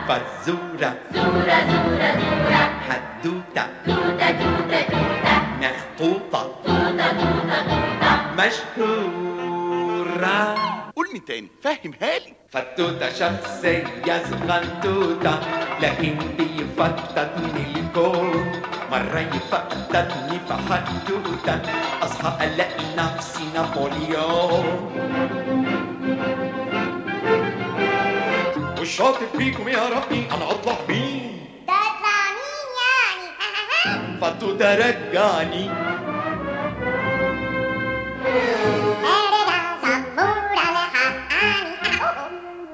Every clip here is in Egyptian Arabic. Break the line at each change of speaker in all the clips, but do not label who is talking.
فزورة
زورة زورة زورة
حدوتة
توتة توتة توتة
مخطوطة
توتة توتة توتة
مشهورة
قول من تاني فهمها لي
فتوتة شخصية صغنطوطة لكن بيفطتني الكون مرة يفطتني في حدوتة أصحى ألاقي نفسي نابليون والشاطر فيكم يا ربي أنا أطلع مين
تطلع مين يعني
فتوتة رجعني
ارجع زمورة لحقاني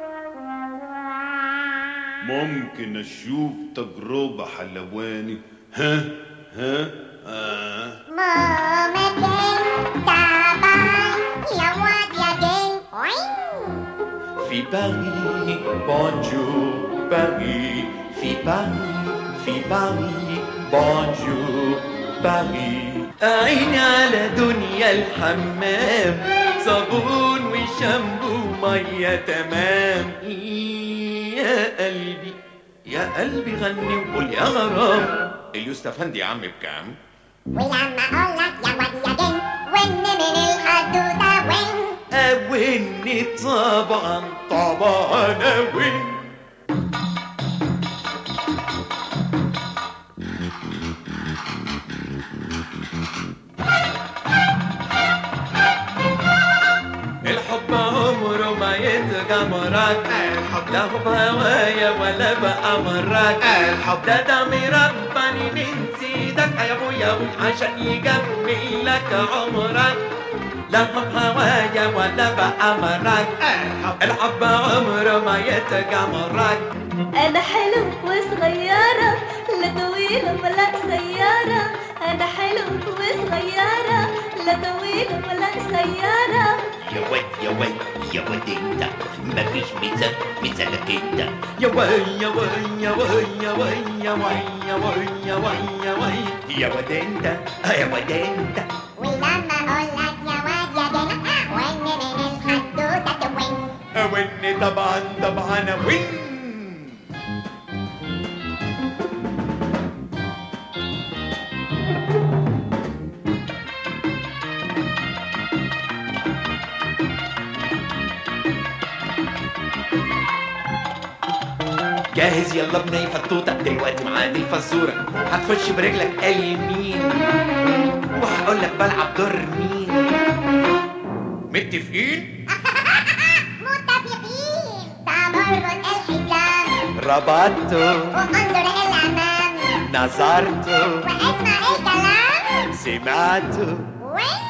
ممكن اشوف تجربة حلواني ها ها آه.
ماما دين تعبان يا واد يا دين وين
في باري بونجور باري في باري في باري بونجور باري عيني على دنيا الحمام صابون وشامبو مية تمام يا قلبي يا قلبي غني وقول يا غرام اليوسف افندي يا عم بكام
ولما اقولك يا واد يا دين وين من الحدوتة وين
أوني طبعا طبعا أوني الحب عمره ما يتجمرك الحب لا هو بهوايا ولا بأمرك الحب ده دمي رباني من سيدك يا ابويا عشان يجمل لك عمرك لا هو بهوايا ولا بأمرك الحب الحب عمره ما يتجمرك
أنا حلو وصغيرة لا طويلة ولا قصيرة أنا حلو وصغيرة لا طويلة ولا قصيرة
يا واد يا واد يا واد انت مفيش مثال مثالك انت
يا وي يا وي يا وي يا وي يا وي يا وي يا وي يا وي يا واد انت آه يا واد انت
ولما اقولك يا واد يا دين وين من الحدوتة وين
أوني طبعا طبعا وين جاهز يلا بني فتوتة دلوقتي معادي الفزورة هتخش برجلك اليمين وهقول لك بلعب دور مين متفقين
متفقين تعال نربط الحزام
ربطته
وانظر الامام
نظرته
واسمع الكلام
سمعته
وين